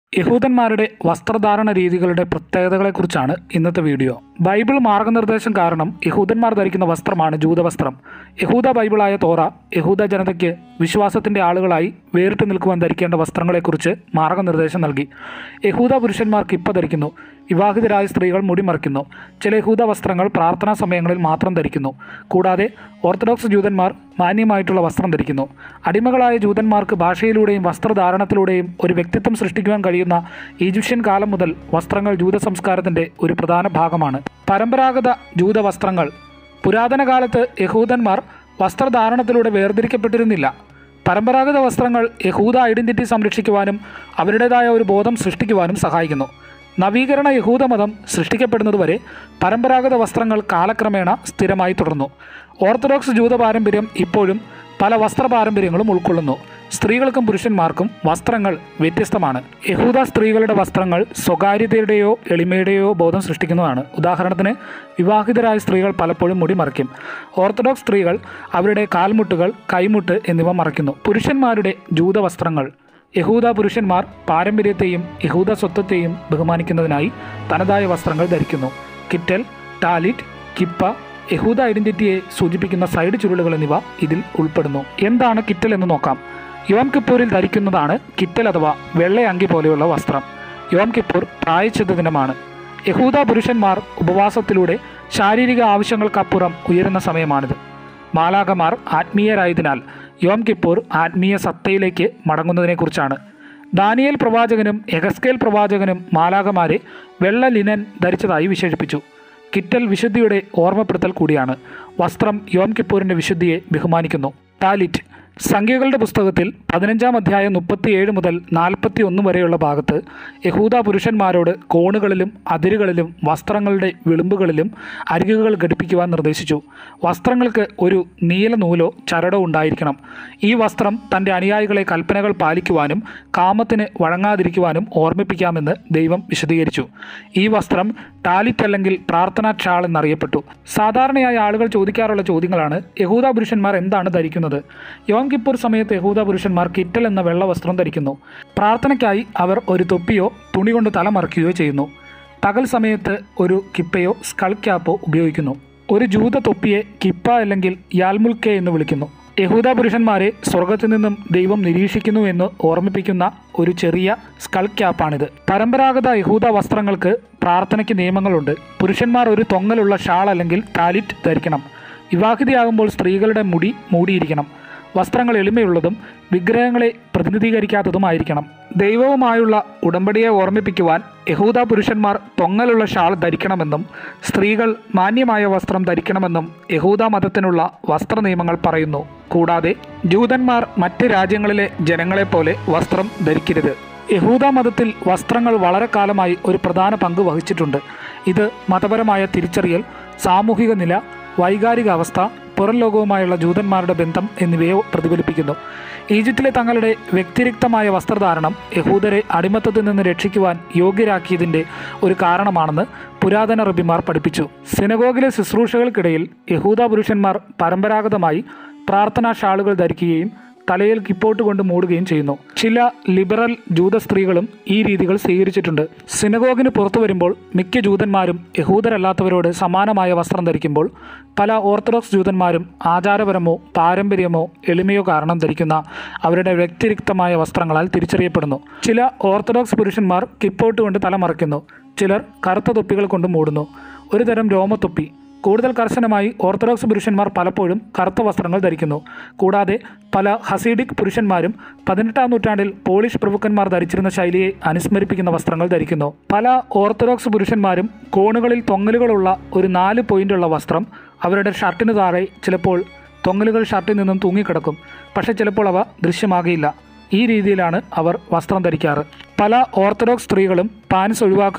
യഹൂദന്മാരുടെ വസ്ത്രധാരണ രീതികളുടെ പ്രത്യേകതകളെക്കുറിച്ചാണ് ഇന്നത്തെ വീഡിയോ ബൈബിൾ മാർഗനിർദ്ദേശം കാരണം യഹൂദന്മാർ ധരിക്കുന്ന വസ്ത്രമാണ് ജൂതവസ്ത്രം യഹൂദ ബൈബിളായ തോറ യഹൂദ ജനതയ്ക്ക് വിശ്വാസത്തിൻ്റെ ആളുകളായി വേറിട്ട് നിൽക്കുവാൻ ധരിക്കേണ്ട വസ്ത്രങ്ങളെക്കുറിച്ച് മാർഗനിർദ്ദേശം നൽകി യഹൂദ പുരുഷന്മാർ കിപ്പ ധരിക്കുന്നു വിവാഹിതരായ സ്ത്രീകൾ മുടി മറയ്ക്കുന്നു ചില യഹൂദ വസ്ത്രങ്ങൾ പ്രാർത്ഥനാ സമയങ്ങളിൽ മാത്രം ധരിക്കുന്നു കൂടാതെ ഓർത്തഡോക്സ് ജൂതന്മാർ മാന്യമായിട്ടുള്ള വസ്ത്രം ധരിക്കുന്നു അടിമകളായ ജൂതന്മാർക്ക് ഭാഷയിലൂടെയും വസ്ത്രധാരണത്തിലൂടെയും ഒരു വ്യക്തിത്വം സൃഷ്ടിക്കുവാൻ കഴിയുന്ന ഈജിപ്ഷ്യൻ കാലം മുതൽ വസ്ത്രങ്ങൾ ജൂത സംസ്കാരത്തിൻ്റെ ഒരു പ്രധാന ഭാഗമാണ് പരമ്പരാഗത ജൂത വസ്ത്രങ്ങൾ പുരാതന കാലത്ത് യഹൂദന്മാർ വസ്ത്രധാരണത്തിലൂടെ വേർതിരിക്കപ്പെട്ടിരുന്നില്ല പരമ്പരാഗത വസ്ത്രങ്ങൾ യഹൂദ ഐഡന്റിറ്റി സംരക്ഷിക്കുവാനും അവരുടേതായ ഒരു ബോധം സൃഷ്ടിക്കുവാനും സഹായിക്കുന്നു നവീകരണ യഹൂദമതം സൃഷ്ടിക്കപ്പെടുന്നതുവരെ പരമ്പരാഗത വസ്ത്രങ്ങൾ കാലക്രമേണ സ്ഥിരമായി തുടർന്നു ഓർത്തഡോക്സ് ജൂത പാരമ്പര്യം ഇപ്പോഴും പല വസ്ത്ര പാരമ്പര്യങ്ങളും ഉൾക്കൊള്ളുന്നു സ്ത്രീകൾക്കും പുരുഷന്മാർക്കും വസ്ത്രങ്ങൾ വ്യത്യസ്തമാണ് യഹൂദ സ്ത്രീകളുടെ വസ്ത്രങ്ങൾ സ്വകാര്യതയുടെയോ എളിമയുടെയോ ബോധം സൃഷ്ടിക്കുന്നതാണ് ഉദാഹരണത്തിന് വിവാഹിതരായ സ്ത്രീകൾ പലപ്പോഴും മുടി മറയ്ക്കും ഓർത്തഡോക്സ് സ്ത്രീകൾ അവരുടെ കാൽമുട്ടുകൾ കൈമുട്ട് എന്നിവ മറയ്ക്കുന്നു പുരുഷന്മാരുടെ ജൂത വസ്ത്രങ്ങൾ യഹൂദ പുരുഷന്മാർ പാരമ്പര്യത്തെയും യഹൂദ സ്വത്വത്തെയും ബഹുമാനിക്കുന്നതിനായി തനതായ വസ്ത്രങ്ങൾ ധരിക്കുന്നു കിറ്റൽ ടാലിറ്റ് കിപ്പ യഹൂദ ഐഡന്റിറ്റിയെ സൂചിപ്പിക്കുന്ന സൈഡ് ചുരുളുകൾ എന്നിവ ഇതിൽ ഉൾപ്പെടുന്നു എന്താണ് കിറ്റൽ എന്ന് നോക്കാം യോം കിപ്പൂരിൽ ധരിക്കുന്നതാണ് കിറ്റൽ അഥവാ വെള്ളയങ്കി പോലെയുള്ള വസ്ത്രം യോം കിപ്പൂർ പ്രായച്ചിത്ത ദിനമാണ് യഹൂദ പുരുഷന്മാർ ഉപവാസത്തിലൂടെ ശാരീരിക ആവശ്യങ്ങൾക്കപ്പുറം ഉയരുന്ന സമയമാണിത് മാലാകമാർ ആത്മീയരായതിനാൽ യോം കിപ്പൂർ ആത്മീയ സത്തയിലേക്ക് മടങ്ങുന്നതിനെക്കുറിച്ചാണ് ദാനിയേൽ പ്രവാചകനും എഹസ്കേൽ പ്രവാചകനും മാലാകമാരെ വെള്ള ലിനൻ ധരിച്ചതായി വിശേഷിപ്പിച്ചു കിറ്റൽ വിശുദ്ധിയുടെ ഓർമ്മപ്പെടുത്തൽ കൂടിയാണ് വസ്ത്രം യോം കിപ്പൂരിൻ്റെ വിശുദ്ധിയെ ബഹുമാനിക്കുന്നു ടാലിറ്റ് സംഖ്യകളുടെ പുസ്തകത്തിൽ പതിനഞ്ചാം അധ്യായം മുപ്പത്തിയേഴ് മുതൽ നാൽപ്പത്തി ഒന്ന് വരെയുള്ള ഭാഗത്ത് യഹൂദ പുരുഷന്മാരോട് കോണുകളിലും അതിരുകളിലും വസ്ത്രങ്ങളുടെ വിളിമ്പുകളിലും അരികുകൾ ഘടിപ്പിക്കുവാൻ നിർദ്ദേശിച്ചു വസ്ത്രങ്ങൾക്ക് ഒരു നീല നൂലോ ചരടോ ഉണ്ടായിരിക്കണം ഈ വസ്ത്രം തൻ്റെ അനുയായികളെ കൽപ്പനകൾ പാലിക്കുവാനും കാമത്തിന് വഴങ്ങാതിരിക്കുവാനും ഓർമ്മിപ്പിക്കാമെന്ന് ദൈവം വിശദീകരിച്ചു ഈ വസ്ത്രം ടാലിറ്റ് അല്ലെങ്കിൽ പ്രാർത്ഥനാ ഷാൾ എന്നറിയപ്പെട്ടു സാധാരണയായി ആളുകൾ ചോദിക്കാറുള്ള ചോദ്യങ്ങളാണ് യഹൂദ പുരുഷന്മാർ എന്താണ് ധരിക്കുന്നത് യോം കിപ്പൂർ സമയത്ത് യഹൂദ പുരുഷന്മാർ കിറ്റൽ എന്ന വെള്ള വസ്ത്രം ധരിക്കുന്നു പ്രാർത്ഥനയ്ക്കായി അവർ ഒരു തൊപ്പിയോ തുണി കൊണ്ട് തല മറയ്ക്കുകയോ ചെയ്യുന്നു പകൽ സമയത്ത് ഒരു കിപ്പയോ സ്കൾ ക്യാപ്പോ ഉപയോഗിക്കുന്നു ഒരു ജൂത തൊപ്പിയെ കിപ്പ അല്ലെങ്കിൽ യാൽമുൽക്കെ എന്ന് വിളിക്കുന്നു യഹൂദ പുരുഷന്മാരെ സ്വർഗത്തിൽ നിന്നും ദൈവം നിരീക്ഷിക്കുന്നു എന്ന് ഓർമ്മിപ്പിക്കുന്ന ഒരു ചെറിയ സ്കൾ ക്യാപ്പാണിത് പരമ്പരാഗത യഹൂദ വസ്ത്രങ്ങൾക്ക് പ്രാർത്ഥനയ്ക്ക് നിയമങ്ങളുണ്ട് പുരുഷന്മാർ ഒരു തൊങ്ങലുള്ള ഷാൾ അല്ലെങ്കിൽ താലിറ്റ് ധരിക്കണം വിവാഹിതയാകുമ്പോൾ സ്ത്രീകളുടെ മുടി മൂടിയിരിക്കണം വസ്ത്രങ്ങൾ എളിമയുള്ളതും വിഗ്രഹങ്ങളെ പ്രതിനിധീകരിക്കാത്തതുമായിരിക്കണം ദൈവവുമായുള്ള ഉടമ്പടിയെ ഓർമ്മിപ്പിക്കുവാൻ യഹൂദ പുരുഷന്മാർ തൊങ്ങലുള്ള ഷാൾ ധരിക്കണമെന്നും സ്ത്രീകൾ മാന്യമായ വസ്ത്രം ധരിക്കണമെന്നും യഹൂദ മതത്തിനുള്ള വസ്ത്ര നിയമങ്ങൾ പറയുന്നു കൂടാതെ ജൂതന്മാർ മറ്റ് രാജ്യങ്ങളിലെ ജനങ്ങളെപ്പോലെ വസ്ത്രം ധരിക്കരുത് യഹൂദ മതത്തിൽ വസ്ത്രങ്ങൾ വളരെ കാലമായി ഒരു പ്രധാന പങ്ക് വഹിച്ചിട്ടുണ്ട് ഇത് മതപരമായ തിരിച്ചറിയൽ സാമൂഹിക നില വൈകാരിക അവസ്ഥ പുറം ലോകവുമായുള്ള ജൂതന്മാരുടെ ബന്ധം എന്നിവയെ പ്രതിഫലിപ്പിക്കുന്നു ഈജിപ്തിലെ തങ്ങളുടെ വ്യക്തിരിക്തമായ വസ്ത്രധാരണം യഹൂദരെ അടിമത്തത്തിൽ നിന്ന് രക്ഷിക്കുവാൻ യോഗ്യരാക്കിയതിൻ്റെ ഒരു കാരണമാണെന്ന് പുരാതന റബിമാർ പഠിപ്പിച്ചു സിനഗോഗിലെ ശുശ്രൂഷകൾക്കിടയിൽ യഹൂദ പുരുഷന്മാർ പരമ്പരാഗതമായി പ്രാർത്ഥനാ ഷാളുകൾ ധരിക്കുകയും തലയിൽ കിപ്പോട്ട് കൊണ്ട് മൂടുകയും ചെയ്യുന്നു ചില ലിബറൽ ജൂത സ്ത്രീകളും ഈ രീതികൾ സ്വീകരിച്ചിട്ടുണ്ട് സിനഗോഗിന് പുറത്തു വരുമ്പോൾ മിക്ക ജൂതന്മാരും യഹൂദരല്ലാത്തവരോട് സമാനമായ വസ്ത്രം ധരിക്കുമ്പോൾ പല ഓർത്തഡോക്സ് ജൂതന്മാരും ആചാരപരമോ പാരമ്പര്യമോ എളിമയോ കാരണം ധരിക്കുന്ന അവരുടെ വ്യക്തിരിക്തമായ വസ്ത്രങ്ങളാൽ തിരിച്ചറിയപ്പെടുന്നു ചില ഓർത്തഡോക്സ് പുരുഷന്മാർ കിപ്പോട്ട് കൊണ്ട് തല മറയ്ക്കുന്നു ചിലർ കറുത്ത തൊപ്പികൾ കൊണ്ട് മൂടുന്നു ഒരു തരം രോമത്തൊപ്പി കൂടുതൽ കർശനമായി ഓർത്തഡോക്സ് പുരുഷന്മാർ പലപ്പോഴും കറുത്ത വസ്ത്രങ്ങൾ ധരിക്കുന്നു കൂടാതെ പല ഹസീഡിക് പുരുഷന്മാരും പതിനെട്ടാം നൂറ്റാണ്ടിൽ പോളിഷ് പ്രഭുക്കന്മാർ ധരിച്ചിരുന്ന ശൈലിയെ അനുസ്മരിപ്പിക്കുന്ന വസ്ത്രങ്ങൾ ധരിക്കുന്നു പല ഓർത്തഡോക്സ് പുരുഷന്മാരും കോണുകളിൽ തൊങ്ങലുകളുള്ള ഒരു നാല് പോയിന്റുള്ള വസ്ത്രം അവരുടെ ഷർട്ടിന് താഴെ ചിലപ്പോൾ തൊങ്ങലുകൾ ഷർട്ടിൽ നിന്നും തൂങ്ങിക്കിടക്കും പക്ഷേ ചിലപ്പോൾ അവ ദൃശ്യമാകില്ല ഈ രീതിയിലാണ് അവർ വസ്ത്രം ധരിക്കാറ് പല ഓർത്തഡോക്സ് സ്ത്രീകളും പാൻസ് ഒഴിവാക്കുകയും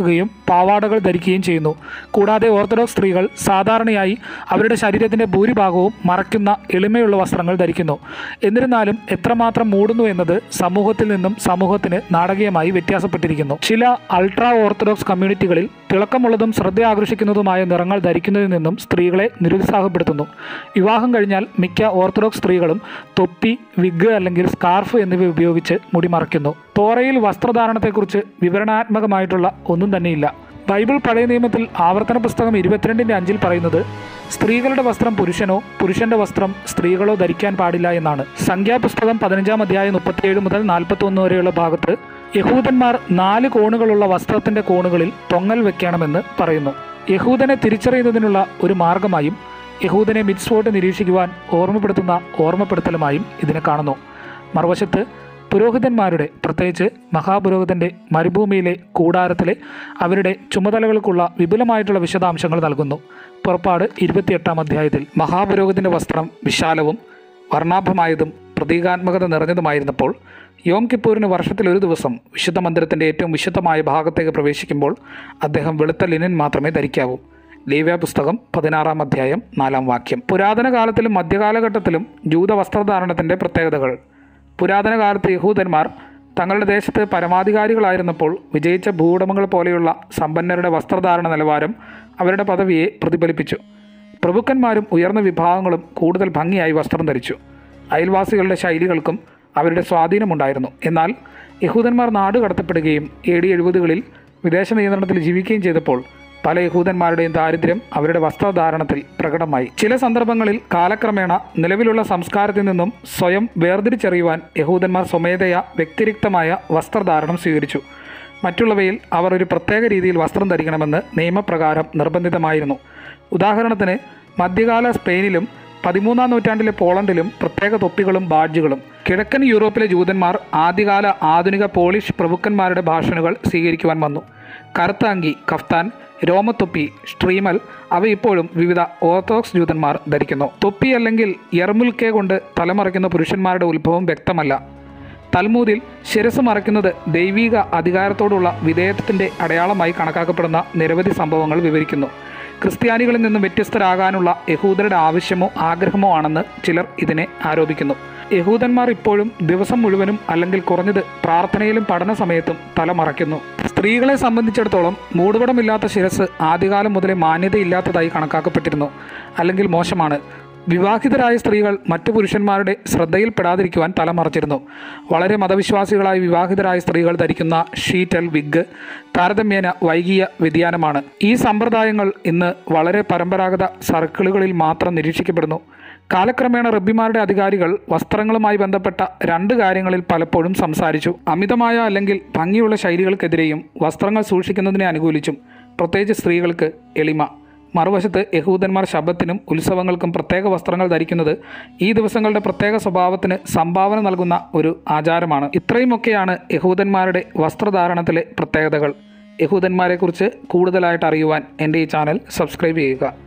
പാവാടകൾ ധരിക്കുകയും ചെയ്യുന്നു കൂടാതെ ഓർത്തഡോക്സ് സ്ത്രീകൾ സാധാരണയായി അവരുടെ ശരീരത്തിൻ്റെ ഭൂരിഭാഗവും മറയ്ക്കുന്ന എളിമയുള്ള വസ്ത്രങ്ങൾ ധരിക്കുന്നു എന്നിരുന്നാലും എത്രമാത്രം മൂടുന്നു എന്നത് സമൂഹത്തിൽ നിന്നും സമൂഹത്തിന് നാടകീയമായി വ്യത്യാസപ്പെട്ടിരിക്കുന്നു ചില അൾട്രാ ഓർത്തഡോക്സ് കമ്മ്യൂണിറ്റികളിൽ തിളക്കമുള്ളതും ശ്രദ്ധ ആകർഷിക്കുന്നതുമായ നിറങ്ങൾ ധരിക്കുന്നതിൽ നിന്നും സ്ത്രീകളെ നിരുത്സാഹപ്പെടുത്തുന്നു വിവാഹം കഴിഞ്ഞാൽ മിക്ക ഓർത്തഡോക്സ് സ്ത്രീകളും തൊപ്പി വിഗ് അല്ലെങ്കിൽ സ്കാർഫ് എന്നിവ ഉപയോഗിച്ച് മുടി മറയ്ക്കുന്നു തോറയിൽ വസ്ത്രധാരണത്തെക്കുറിച്ച് വിവരണാത്മകമായിട്ടുള്ള ഒന്നും തന്നെയില്ല ബൈബിൾ പഴയ നിയമത്തിൽ ആവർത്തന പുസ്തകം ഇരുപത്തിരണ്ടിൻ്റെ അഞ്ചിൽ പറയുന്നത് സ്ത്രീകളുടെ വസ്ത്രം പുരുഷനോ പുരുഷന്റെ വസ്ത്രം സ്ത്രീകളോ ധരിക്കാൻ പാടില്ല എന്നാണ് സംഖ്യാപുസ്തകം പതിനഞ്ചാം അധ്യായം മുപ്പത്തിയേഴ് മുതൽ നാൽപ്പത്തൊന്ന് വരെയുള്ള ഭാഗത്ത് യഹൂദന്മാർ നാല് കോണുകളുള്ള വസ്ത്രത്തിന്റെ കോണുകളിൽ തൊങ്ങൽ വെക്കണമെന്ന് പറയുന്നു യഹൂദനെ തിരിച്ചറിയുന്നതിനുള്ള ഒരു മാർഗമായും യഹൂദനെ മിറ്റ്സ്വോട്ട് നിരീക്ഷിക്കുവാൻ ഓർമ്മപ്പെടുത്തുന്ന ഓർമ്മപ്പെടുത്തലുമായും ഇതിനെ കാണുന്നു മറുവശത്ത് പുരോഹിതന്മാരുടെ പ്രത്യേകിച്ച് മഹാപുരോഹിതന്റെ മരുഭൂമിയിലെ കൂടാരത്തിലെ അവരുടെ ചുമതലകൾക്കുള്ള വിപുലമായിട്ടുള്ള വിശദാംശങ്ങൾ നൽകുന്നു പുറപ്പാട് ഇരുപത്തിയെട്ടാം അധ്യായത്തിൽ മഹാപുരോഹിതന്റെ വസ്ത്രം വിശാലവും വർണ്ണാഭമായതും പ്രതീകാത്മകത നിറഞ്ഞതുമായിരുന്നപ്പോൾ യോം കിപ്പൂരിന് വർഷത്തിൽ ഒരു ദിവസം വിശുദ്ധ മന്ദിരത്തിൻ്റെ ഏറ്റവും വിശുദ്ധമായ ഭാഗത്തേക്ക് പ്രവേശിക്കുമ്പോൾ അദ്ദേഹം വെളുത്ത ലിനൻ മാത്രമേ ധരിക്കാവൂ ലേവ്യ പുസ്തകം പതിനാറാം അധ്യായം നാലാം വാക്യം പുരാതന കാലത്തിലും മധ്യകാലഘട്ടത്തിലും ജൂത വസ്ത്രധാരണത്തിൻ്റെ പ്രത്യേകതകൾ പുരാതന കാലത്ത് യഹൂദന്മാർ തങ്ങളുടെ ദേശത്ത് പരമാധികാരികളായിരുന്നപ്പോൾ വിജയിച്ച ഭൂവുടമകൾ പോലെയുള്ള സമ്പന്നരുടെ വസ്ത്രധാരണ നിലവാരം അവരുടെ പദവിയെ പ്രതിഫലിപ്പിച്ചു പ്രഭുക്കന്മാരും ഉയർന്ന വിഭാഗങ്ങളും കൂടുതൽ ഭംഗിയായി വസ്ത്രം ധരിച്ചു അയൽവാസികളുടെ ശൈലികൾക്കും അവരുടെ സ്വാധീനമുണ്ടായിരുന്നു എന്നാൽ യഹൂദന്മാർ നാട് കടത്തപ്പെടുകയും എ ഡി എഴുപതുകളിൽ വിദേശ നിയന്ത്രണത്തിൽ ജീവിക്കുകയും ചെയ്തപ്പോൾ പല യഹൂദന്മാരുടെയും ദാരിദ്ര്യം അവരുടെ വസ്ത്രധാരണത്തിൽ പ്രകടമായി ചില സന്ദർഭങ്ങളിൽ കാലക്രമേണ നിലവിലുള്ള സംസ്കാരത്തിൽ നിന്നും സ്വയം വേർതിരിച്ചറിയുവാൻ യഹൂദന്മാർ സ്വമേധയാ വ്യതിരിക്തമായ വസ്ത്രധാരണം സ്വീകരിച്ചു മറ്റുള്ളവയിൽ അവർ ഒരു പ്രത്യേക രീതിയിൽ വസ്ത്രം ധരിക്കണമെന്ന് നിയമപ്രകാരം നിർബന്ധിതമായിരുന്നു ഉദാഹരണത്തിന് മധ്യകാല സ്പെയിനിലും പതിമൂന്നാം നൂറ്റാണ്ടിലെ പോളണ്ടിലും പ്രത്യേക തൊപ്പികളും ബാഡ്ജുകളും കിഴക്കൻ യൂറോപ്പിലെ ജൂതന്മാർ ആദ്യകാല ആധുനിക പോളിഷ് പ്രഭുക്കന്മാരുടെ ഭാഷണുകൾ സ്വീകരിക്കുവാൻ വന്നു കറുത്ത അങ്കി കഫ്താൻ രോമത്തൊപ്പി സ്ട്രീമൽ അവ ഇപ്പോഴും വിവിധ ഓർത്തഡോക്സ് ജൂതന്മാർ ധരിക്കുന്നു തൊപ്പി അല്ലെങ്കിൽ യർമുൽക്കെ കൊണ്ട് തലമറയ്ക്കുന്ന പുരുഷന്മാരുടെ ഉത്ഭവം വ്യക്തമല്ല തൽമൂദിൽ ശിരസ് മറയ്ക്കുന്നത് ദൈവിക അധികാരത്തോടുള്ള വിധേയത്വത്തിൻ്റെ അടയാളമായി കണക്കാക്കപ്പെടുന്ന നിരവധി സംഭവങ്ങൾ വിവരിക്കുന്നു ക്രിസ്ത്യാനികളിൽ നിന്നും വ്യത്യസ്തരാകാനുള്ള യഹൂദരുടെ ആവശ്യമോ ആഗ്രഹമോ ആണെന്ന് ചിലർ ഇതിനെ ആരോപിക്കുന്നു യഹൂദന്മാർ ഇപ്പോഴും ദിവസം മുഴുവനും അല്ലെങ്കിൽ കുറഞ്ഞത് പ്രാർത്ഥനയിലും പഠന സമയത്തും തല മറയ്ക്കുന്നു സ്ത്രീകളെ സംബന്ധിച്ചിടത്തോളം മൂടുപടമില്ലാത്ത ശിരസ് ആദ്യകാലം മുതലേ മാന്യതയില്ലാത്തതായി കണക്കാക്കപ്പെട്ടിരുന്നു അല്ലെങ്കിൽ മോശമാണ് വിവാഹിതരായ സ്ത്രീകൾ മറ്റു പുരുഷന്മാരുടെ ശ്രദ്ധയിൽപ്പെടാതിരിക്കുവാൻ തലമറച്ചിരുന്നു വളരെ മതവിശ്വാസികളായ വിവാഹിതരായ സ്ത്രീകൾ ധരിക്കുന്ന ഷീറ്റൽ വിഗ് താരതമ്യേന വൈകിയ വ്യതിയാനമാണ് ഈ സമ്പ്രദായങ്ങൾ ഇന്ന് വളരെ പരമ്പരാഗത സർക്കിളുകളിൽ മാത്രം നിരീക്ഷിക്കപ്പെടുന്നു കാലക്രമേണ റബ്ബിമാരുടെ അധികാരികൾ വസ്ത്രങ്ങളുമായി ബന്ധപ്പെട്ട രണ്ട് കാര്യങ്ങളിൽ പലപ്പോഴും സംസാരിച്ചു അമിതമായ അല്ലെങ്കിൽ ഭംഗിയുള്ള ശൈലികൾക്കെതിരെയും വസ്ത്രങ്ങൾ സൂക്ഷിക്കുന്നതിനെ അനുകൂലിച്ചും പ്രത്യേകിച്ച് സ്ത്രീകൾക്ക് എളിമ മറുവശത്ത് യഹൂദന്മാർ ശബത്തിനും ഉത്സവങ്ങൾക്കും പ്രത്യേക വസ്ത്രങ്ങൾ ധരിക്കുന്നത് ഈ ദിവസങ്ങളുടെ പ്രത്യേക സ്വഭാവത്തിന് സംഭാവന നൽകുന്ന ഒരു ആചാരമാണ് ഇത്രയുമൊക്കെയാണ് യഹൂദന്മാരുടെ വസ്ത്രധാരണത്തിലെ പ്രത്യേകതകൾ യഹൂദന്മാരെക്കുറിച്ച് കൂടുതലായിട്ട് അറിയുവാൻ എൻ്റെ ഈ ചാനൽ സബ്സ്ക്രൈബ് ചെയ്യുക